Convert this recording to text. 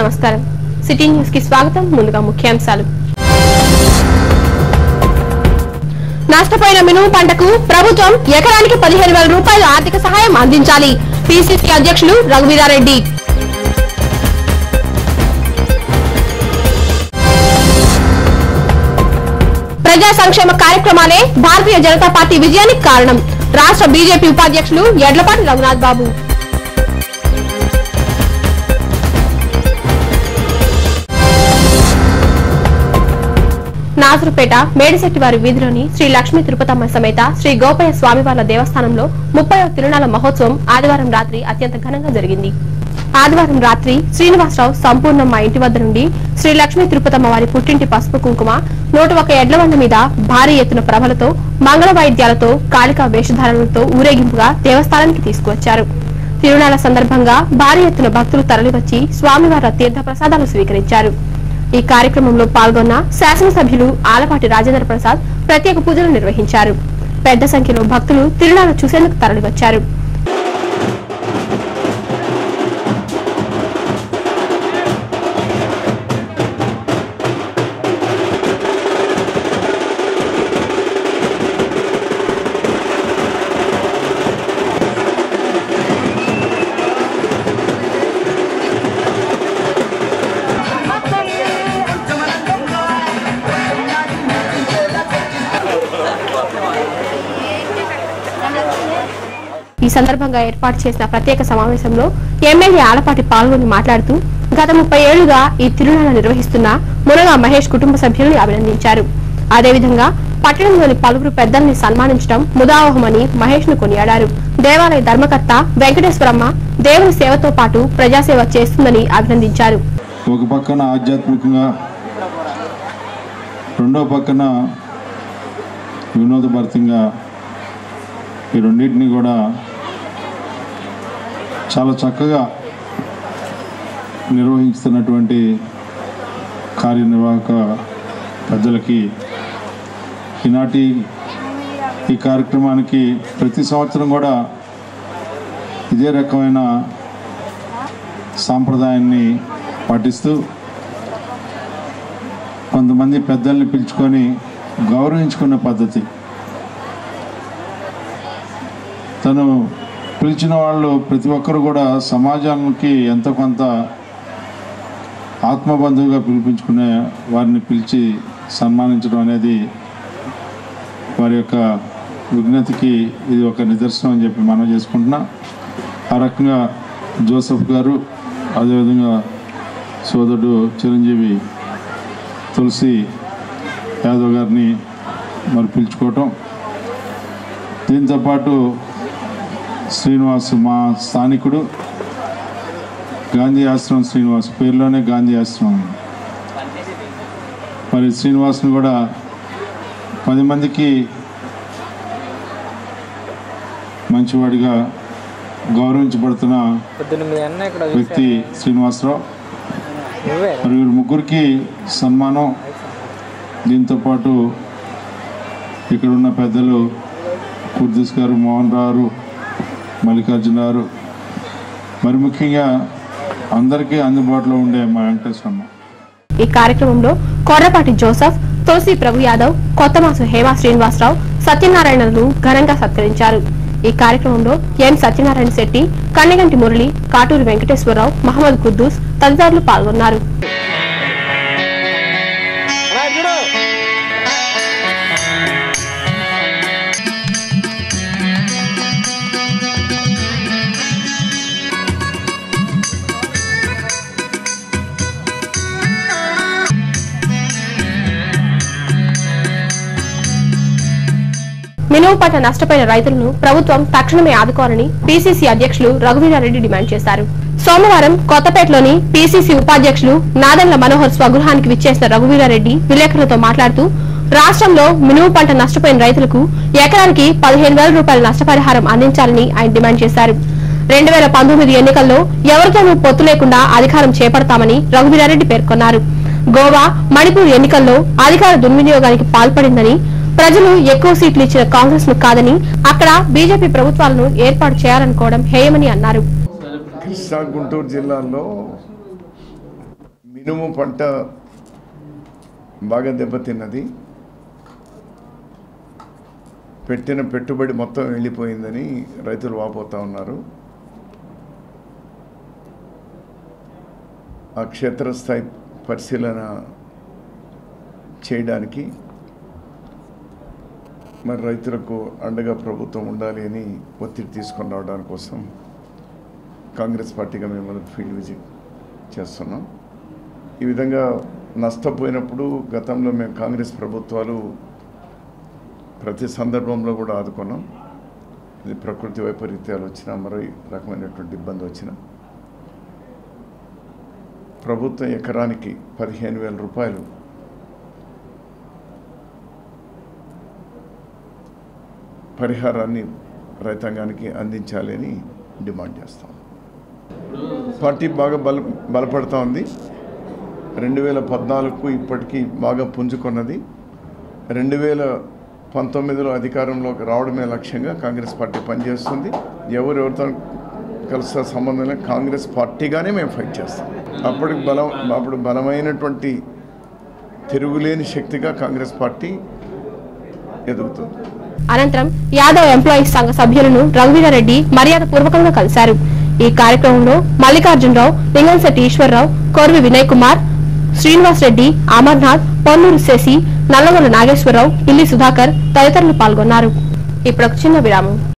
నమస్కారం city news కి స్వాగతం ముందుగా ముఖ్యాంశాలు నష్టపోయిన మినుము పంటకు ప్రభుత్వం ఎకరానికి పదిహేను వేల రూపాయల ఆర్థిక సహాయం అందించాలి పిసిసి అధ్యక్షులు రఘువీరారెడ్డి ప్రజా సంక్షేమ కార్యక్రమాలే భారతీయ జనతా పార్టీ విజయానికి కారణం రాష్ట్ర బీజేపీ ఉపాధ్యక్షులు ఎడ్లపాటి రఘునాథ్ బాబు నాజరుపేట మేడిశెట్టివారి వీధిలోని శ్రీ లక్ష్మీ తిరుపతమ్మ సమేత శ్రీ గోపయ్య స్వామివార్ల దేవస్థానంలో ముప్పై తిరునాళ్ల మహోత్సవం ఆదివారం రాత్రి అత్యంత ఘనంగా జరిగింది ఆదివారం రాత్రి శ్రీనివాసరావు సంపూర్ణమ్మ ఇంటి వద్ద నుండి శ్రీ లక్ష్మీ తిరుపతమ్మ వారి పుట్టింటి పసుపు కుంకుమ నూట ఒక ఎడ్లవండ మీద భారీ ఎత్తున ప్రభలతో మంగళ వాయిద్యాలతో కాళికా వేషధారణలతో ఊరేగింపుగా దేవస్థానానికి తీసుకువచ్చారు తిరునాళ్ల సందర్భంగా భారీ ఎత్తున భక్తులు తరలివచ్చి స్వామివారి తీర్థ ప్రసాదాలు స్వీకరించారు ఈ కార్యక్రమంలో పాల్గొన్న శాసనసభ్యులు ఆలపాటి రాజేంద్ర ప్రసాద్ ప్రత్యేక పూజలు నిర్వహించారు పెద్ద సంఖ్యలో భక్తులు తిరునాళ్లు చూసేందుకు తరలివచ్చారు ఈ సందర్భంగా ఏర్పాటు చేసిన ప్రత్యేక సమావేశంలో ఎమ్మెల్యే ఆలపాటి పాల్గొని మాట్లాడుతూ గత ముప్పై ఏళ్లుగా ఈ తిరునాళ్ల నిర్వహిస్తున్న మునగా మహేష్ కుటుంబ సభ్యులను అభినందించారు అదేవిధంగా పట్టణంలోని పలువురు పెద్దల్ని సన్మానించడం ముదావహమని మహేష్ ను కొనియాడారు దేవాలయ ధర్మకర్త వెంకటేశ్వరమ్మ దేవుని సేవతో పాటు ప్రజాసేవ చేస్తుందని అభినందించారు ఒక పక్కన ఆధ్యాత్మికంగా రెండో పక్కన వినోదభరితంగా ఈ రెండింటిని కూడా చాలా చక్కగా నిర్వహిస్తున్నటువంటి కార్యనిర్వాహక పెద్దలకి ఈనాటి ఈ కార్యక్రమానికి ప్రతి సంవత్సరం కూడా ఇదే రకమైన సాంప్రదాయాన్ని పాటిస్తూ కొంతమంది పెద్దల్ని పిలుచుకొని గౌరవించుకున్న పద్ధతి తను పిలిచిన వాళ్ళు ప్రతి ఒక్కరు కూడా సమాజానికి ఎంత కొంత ఆత్మబంధువుగా పిలిపించుకునే వారిని పిలిచి సన్మానించడం అనేది వారి యొక్క విజ్ఞతకి ఇది ఒక నిదర్శనం అని చెప్పి మనం చేసుకుంటున్నాం ఆ రకంగా జోసఫ్ గారు అదేవిధంగా సోదరుడు చిరంజీవి తులసి యాదవ్ గారిని మరి పిలుచుకోవటం దీంతోపాటు శ్రీనివాస్ మా స్థానికుడు గాంధీ ఆశ్రమం శ్రీనివాస్ పేరులోనే గాంధీ ఆశ్రమం మరి శ్రీనివాస్ని కూడా పది మందికి మంచివాడిగా గౌరవించబడుతున్న పొద్దున్న మీ అన్న ఇక్కడ వ్యక్తి శ్రీనివాసరావు నువ్వే మరి వీరు ముగ్గురికి సన్మానం దీంతోపాటు ఇక్కడ ఉన్న పెద్దలు కుర్దీస్ గారు మోహన్ రావు మల్లికార్జున గారు మరి ముఖ్యంగా అందరికీ అందుబాటులో ఉండే మా వెంకటేశ్వరమ్మ ఈ కార్యక్రమంలో కొర్రపాటి జోసఫ్ తులసి ప్రభు యాదవ్ కొత్తమాసు హేమా శ్రీనివాసరావు సత్యనారాయణను ఘనంగా సత్కరించారు ఈ కార్యక్రమంలో ఎం సత్యనారాయణ శెట్టి కన్నెగంటి మురళి కాటూరి వెంకటేశ్వరరావు మహమ్మద్ కుద్దూస్ తదితరులు పాల్గొన్నారు మినుము పంట నష్టపోయిన రైతులను ప్రభుత్వం తక్షణమే ఆదుకోవాలని పీసీసీ అధ్యక్షులు రఘువీరారెడ్డి డిమాండ్ చేశారు సోమవారం కొత్తపేటలోని పీసీసీ ఉపాధ్యక్షులు నాదెండ్ల మనోహర్ స్వగృహానికి విచ్చేసిన రఘువీరారెడ్డి విలేకరులతో మాట్లాడుతూ రాష్ట్రంలో మినుము పంట నష్టపోయిన రైతులకు ఎకరానికి పదిహేను వేల రూపాయల నష్టపరిహారం అందించాలని ఆయన డిమాండ్ చేశారు రెండు వేల పంతొమ్మిది ఎన్నికల్లో ఎవరితోనూ పొత్తు లేకుండా అధికారం చేపడతామని రఘువీరారెడ్డి పేర్కొన్నారు గోవా మణిపూర్ ఎన్నికల్లో అధికార దుర్వినియోగానికి పాల్పడిందని ప్రజలు ఎక్కువ సీట్లు ఇచ్చిన కాంగ్రెస్ ను కాదని అక్కడ బీజేపీ ప్రభుత్వాలను ఏర్పాటు చేయాలనుకోవడం హేయమని అన్నారు కృష్ణా గుంటూరు జిల్లాల్లో మినుము పంట బాగా దెబ్బతిన్నది పెట్టిన పెట్టుబడి మొత్తం వెళ్ళిపోయిందని రైతులు వాపోతూ ఉన్నారు ఆ క్షేత్రస్థాయి పరిశీలన చేయడానికి మరి రైతులకు అండగా ప్రభుత్వం ఉండాలి అని ఒత్తిడి తీసుకొని రావడానికి కోసం కాంగ్రెస్ పార్టీగా మేము ఫీల్డ్ విజిట్ చేస్తున్నాం ఈ విధంగా నష్టపోయినప్పుడు గతంలో మేము కాంగ్రెస్ ప్రభుత్వాలు ప్రతి సందర్భంలో కూడా ఆదుకున్నాం ఇది ప్రకృతి వైపరీత్యాలు వచ్చినా మరో రకమైనటువంటి ఇబ్బంది వచ్చినా ప్రభుత్వం ఎకరానికి పదిహేను వేల రూపాయలు పరిహారాన్ని రైతాంగానికి అందించాలి అని డిమాండ్ చేస్తాం పార్టీ బాగా బల బలపడతా ఉంది రెండు వేల పద్నాలుగుకు ఇప్పటికీ బాగా పుంజుకున్నది రెండు వేల పంతొమ్మిదిలో అధికారంలోకి రావడమే లక్ష్యంగా కాంగ్రెస్ పార్టీ పనిచేస్తుంది ఎవరు ఎవరితో కలిసే సంబంధం లేదు కాంగ్రెస్ పార్టీగానే మేము ఫైట్ చేస్తాం అప్పటికి బలం అప్పుడు బలమైనటువంటి తిరుగులేని శక్తిగా కాంగ్రెస్ పార్టీ ఎదుగుతుంది అనంతరం యాదవ్ ఎంప్లాయీస్ సంఘ సభ్యులను రఘువీరారెడ్డి మర్యాద పూర్వకంగా కలిశారు ఈ కార్యక్రమంలో మల్లికార్జునరావు లింగంశెట్టి ఈశ్వరరావు కొర్వి వినయ్ కుమార్ శ్రీనివాస్ రెడ్డి అమర్నాథ్ పొన్నూరు శశి నల్లగొండ నాగేశ్వరరావు పిల్లి సుధాకర్ తదితరులు పాల్గొన్నారు ఇప్పుడు ఒక చిన్న విరామం